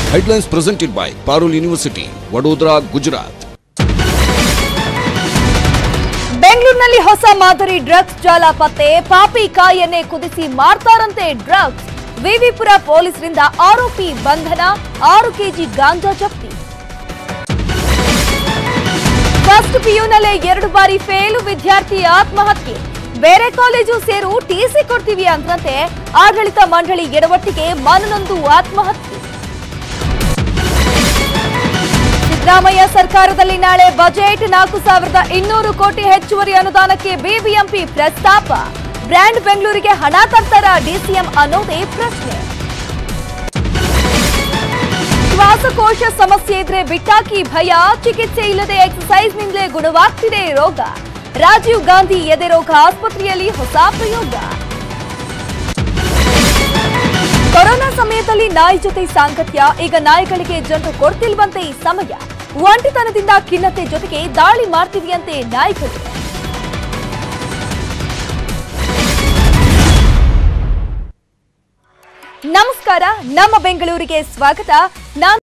Headlines presented by Parul University, Vadodara, Gujarat. ಬೆಂಗಳೂರಿನಲ್ಲಿ ಹೊಸ ಮಾದರಿ ಡ್ರಗ್ಸ್ ಜಾಲ ಪತ್ತೆ ಪಾಪಿ ಕಾಯನ್ನೇ ಕುದಿಸಿ ಮಾರ್ತಾರಂತೆ ಡ್ರಗ್ಸ್ ವಿವಿಪುರ ಪೊಲೀಸರಿಂದ ಆರೋಪಿ ಬಂಧನ ಆರು ಕೆಜಿ ಗಾಂಜಾ ಜಪ್ತಿ ಫಸ್ಟ್ ಪಿಯುನಲ್ಲೇ ಎರಡು ಬಾರಿ ಫೇಲು ವಿದ್ಯಾರ್ಥಿ ಆತ್ಮಹತ್ಯೆ ಬೇರೆ ಕಾಲೇಜು ಸೇರು ಟಿಸಿ ಕೊಡ್ತೀವಿ ಅಂತಂತೆ ಆಡಳಿತ ಮಂಡಳಿ ಎಡವಟ್ಟಿಗೆ ಮನನೊಂದು ಆತ್ಮಹತ್ಯೆ ಸಿದ್ದರಾಮಯ್ಯ ಸರ್ಕಾರದಲ್ಲಿ ನಾಳೆ ಬಜೆಟ್ ನಾಲ್ಕು ಸಾವಿರದ ಇನ್ನೂರು ಕೋಟಿ ಹೆಚ್ಚುವರಿ ಅನುದಾನಕ್ಕೆ ಬಿಬಿಎಂಪಿ ಪ್ರಸ್ತಾಪ ಬ್ರ್ಯಾಂಡ್ ಬೆಂಗಳೂರಿಗೆ ಹಣ ತರ್ತಾರ ಡಿಸಿಎಂ ಅನ್ನೋದೇ ಪ್ರಶ್ನೆ ಶ್ವಾಸಕೋಶ ಸಮಸ್ಯೆ ಇದ್ರೆ ಬಿಟ್ಟಾಕಿ ಭಯ ಚಿಕಿತ್ಸೆ ಇಲ್ಲದೆ ಎಕ್ಸಸೈಸ್ನಿಂದಲೇ ಗುಣವಾಗ್ತಿದೆ ರೋಗ ರಾಜೀವ್ ಗಾಂಧಿ ಎದೆ ರೋಗ ಆಸ್ಪತ್ರೆಯಲ್ಲಿ ಹೊಸ ಪ್ರಯೋಗ ಕೊರೋನಾ ಸಮಯದಲ್ಲಿ ನಾಯಿ ಜೊತೆ ಸಾಂಗತ್ಯ ಈಗ ನಾಯಿಗಳಿಗೆ ಜನರು ಕೊಡ್ತಿಲ್ವಂತೆ ಈ ಸಮಯ ಒಂಟಿತನದಿಂದ ಖಿನ್ನತೆ ಜೊತೆಗೆ ದಾಳಿ ಮಾಡ್ತಿದೆಯಂತೆ ನಾಯಿಗಳು ನಮಸ್ಕಾರ ನಮ್ಮ ಬೆಂಗಳೂರಿಗೆ ಸ್ವಾಗತ ನಾನು